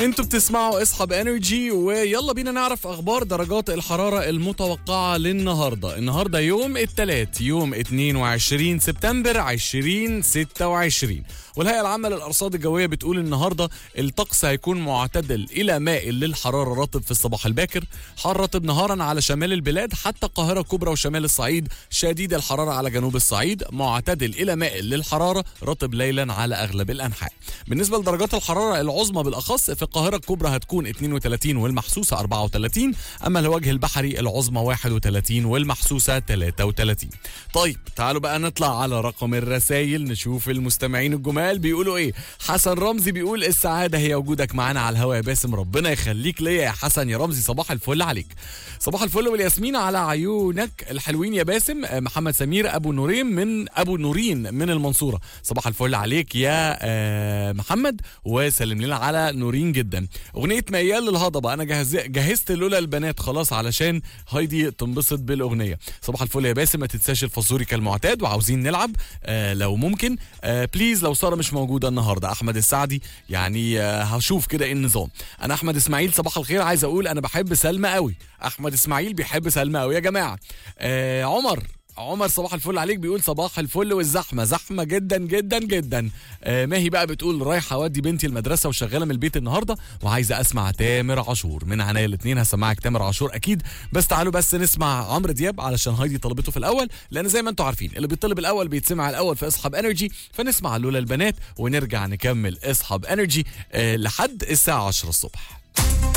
انتوا بتسمعوا اصحاب انرجي ويلا بينا نعرف اخبار درجات الحراره المتوقعه للنهارده النهارده يوم الثلاث يوم 22 سبتمبر 2026 والهيئه العامه للارصاد الجويه بتقول النهارده الطقس هيكون معتدل الى مائل للحراره رطب في الصباح الباكر حار رطب نهارا على شمال البلاد حتى القاهره الكبرى وشمال الصعيد شديد الحراره على جنوب الصعيد معتدل الى مائل للحراره رطب ليلا على اغلب الانحاء بالنسبه لدرجات الحراره العظمى بالاخص في القاهره الكبرى هتكون 32 والمحسوسه 34 اما الوجه البحري العظمى 31 والمحسوسه 33 طيب تعالوا بقى نطلع على رقم الرسائل نشوف المستمعين الجمال بيقولوا ايه حسن رمزي بيقول السعاده هي وجودك معانا على الهواء يا باسم ربنا يخليك ليا يا حسن يا رمزي صباح الفل عليك صباح الفل والياسمين على عيونك الحلوين يا باسم آه، محمد سمير ابو نورين من ابو نورين من المنصوره صباح الفل عليك يا آه، محمد وسلم لنا على نورين جدا اغنيه ميال للهضبه انا جهز جهزت لولا البنات خلاص علشان هايدي تنبسط بالاغنيه صباح الفل يا باسم ما تنساش الفازوري كالمعتاد وعاوزين نلعب آه لو ممكن آه بليز لو ساره مش موجوده النهارده احمد السعدي يعني آه هشوف كده ايه النظام انا احمد اسماعيل صباح الخير عايز اقول انا بحب سلمى قوي احمد اسماعيل بيحب سلمى قوي يا جماعه آه عمر عمر صباح الفل عليك بيقول صباح الفل والزحمه زحمه جدا جدا جدا آه ماهي بقى بتقول رايحه اودي بنتي المدرسه وشغاله من البيت النهارده وعايزه اسمع تامر عاشور من عناية الاثنين هسمعك تامر عاشور اكيد بس تعالوا بس نسمع عمرو دياب علشان هايدي طلبته في الاول لان زي ما انتم عارفين اللي بيطلب الاول بيتسمع الاول في اصحاب انرجي فنسمع لولا البنات ونرجع نكمل اصحاب انرجي آه لحد الساعه 10 الصبح